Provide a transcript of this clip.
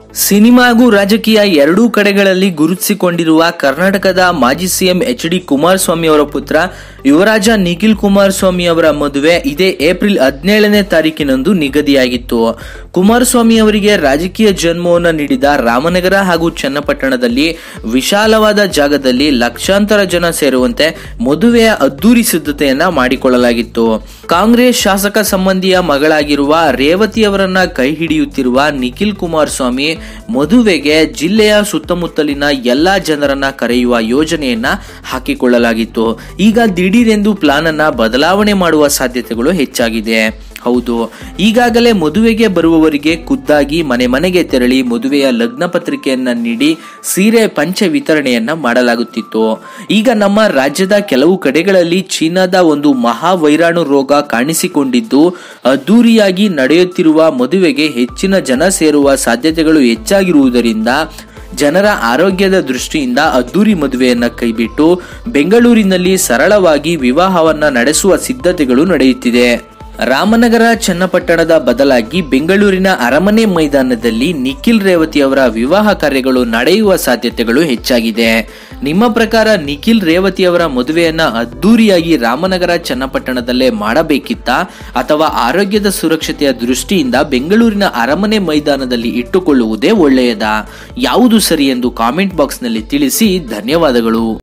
cinema ಹಾಗೂ ರಾಜಕೀಯ ಎರಡೂ ಕಡೆಗಳಲ್ಲಿ ಗುರುತಿಸಿಕೊಂಡಿರುವ ಕರ್ನಾಟಕದ ಮಾಜಿ ಸಿಎಂ ಎಚ್ ಡಿ ಕುಮಾರಸ್ವಾಮಿ ಅವರ ಪುತ್ರ ಯುವರಾಜ ನಿಖಿಲ್ ಕುಮಾರಸ್ವಾಮಿ ಅವರ ಮದುವೆ ಇದೇ ಏಪ್ರಿಲ್ ಹದಿನೇಳನೇ ತಾರೀಕಿನಂದು ನಿಗದಿಯಾಗಿತ್ತು ಕುಮಾರಸ್ವಾಮಿ ಅವರಿಗೆ ರಾಜಕೀಯ ಜನ್ಮವನ್ನು ನೀಡಿದ ರಾಮನಗರ ಹಾಗೂ ಚನ್ನಪಟ್ಟಣದಲ್ಲಿ ವಿಶಾಲವಾದ ಜಾಗದಲ್ಲಿ ಲಕ್ಷಾಂತರ ಜನ ಸೇರುವಂತೆ ಮದುವೆಯ ಅದ್ದೂರಿ ಸಿದ್ಧತೆಯನ್ನ ಮಾಡಿಕೊಳ್ಳಲಾಗಿತ್ತು ಕಾಂಗ್ರೆಸ್ ಶಾಸಕ ಸಂಬಂಧಿಯ ಮಗಳಾಗಿರುವ ರೇವತಿ ಅವರನ್ನ ಕೈ ಹಿಡಿಯುತ್ತಿರುವ ನಿಖಿಲ್ ಕುಮಾರಸ್ವಾಮಿ ಮದುವೆಗೆ ಜಿಲ್ಲೆಯ ಸುತ್ತಮುತ್ತಲಿನ ಎಲ್ಲಾ ಜನರನ್ನ ಕರೆಯುವ ಯೋಜನೆಯನ್ನ ಹಾಕಿಕೊಳ್ಳಲಾಗಿತ್ತು ಈಗ ದಿಢೀರೆಂದು ಪ್ಲಾನ್ ಅನ್ನ ಬದಲಾವಣೆ ಮಾಡುವ ಸಾಧ್ಯತೆಗಳು ಹೆಚ್ಚಾಗಿದೆ ಹೌದು ಈಗಾಗಲೇ ಮದುವೆಗೆ ಬರುವವರಿಗೆ ಖುದ್ದಾಗಿ ಮನೆ ಮನೆಗೆ ತೆರಳಿ ಮದುವೆಯ ಲಗ್ನ ಪತ್ರಿಕೆಯನ್ನ ನೀಡಿ ಸೀರೆ ಪಂಚೆ ವಿತರಣೆಯನ್ನ ಮಾಡಲಾಗುತ್ತಿತ್ತು ಈಗ ನಮ್ಮ ರಾಜ್ಯದ ಕೆಲವು ಕಡೆಗಳಲ್ಲಿ ಚೀನಾದ ಒಂದು ಮಹಾ ವೈರಾಣು ರೋಗ ಕಾಣಿಸಿಕೊಂಡಿದ್ದು ಅದ್ದೂರಿಯಾಗಿ ನಡೆಯುತ್ತಿರುವ ಮದುವೆಗೆ ಹೆಚ್ಚಿನ ಜನ ಸೇರುವ ಸಾಧ್ಯತೆಗಳು ಹೆಚ್ಚಾಗಿರುವುದರಿಂದ ಜನರ ಆರೋಗ್ಯದ ದೃಷ್ಟಿಯಿಂದ ಅದ್ದೂರಿ ಮದುವೆಯನ್ನ ಕೈಬಿಟ್ಟು ಬೆಂಗಳೂರಿನಲ್ಲಿ ಸರಳವಾಗಿ ವಿವಾಹವನ್ನ ನಡೆಸುವ ಸಿದ್ಧತೆಗಳು ನಡೆಯುತ್ತಿದೆ ರಾಮನಗರ ಚನ್ನಪಟ್ಟಣದ ಬದಲಾಗಿ ಬೆಂಗಳೂರಿನ ಅರಮನೆ ಮೈದಾನದಲ್ಲಿ ನಿಖಿಲ್ ರೇವತಿ ಅವರ ವಿವಾಹ ಕಾರ್ಯಗಳು ನಡೆಯುವ ಸಾಧ್ಯತೆಗಳು ಹೆಚ್ಚಾಗಿದೆ ನಿಮ್ಮ ಪ್ರಕಾರ ನಿಖಿಲ್ ರೇವತಿ ಅವರ ಮದುವೆಯನ್ನ ಅದ್ದೂರಿಯಾಗಿ ರಾಮನಗರ ಚನ್ನಪಟ್ಟಣದಲ್ಲೇ ಮಾಡಬೇಕಿತ್ತಾ ಅಥವಾ ಆರೋಗ್ಯದ ಸುರಕ್ಷತೆಯ ದೃಷ್ಟಿಯಿಂದ ಬೆಂಗಳೂರಿನ ಅರಮನೆ ಮೈದಾನದಲ್ಲಿ ಇಟ್ಟುಕೊಳ್ಳುವುದೇ ಒಳ್ಳೆಯದಾ ಯಾವುದು ಸರಿ ಎಂದು ಕಾಮೆಂಟ್ ಬಾಕ್ಸ್ನಲ್ಲಿ ತಿಳಿಸಿ ಧನ್ಯವಾದಗಳು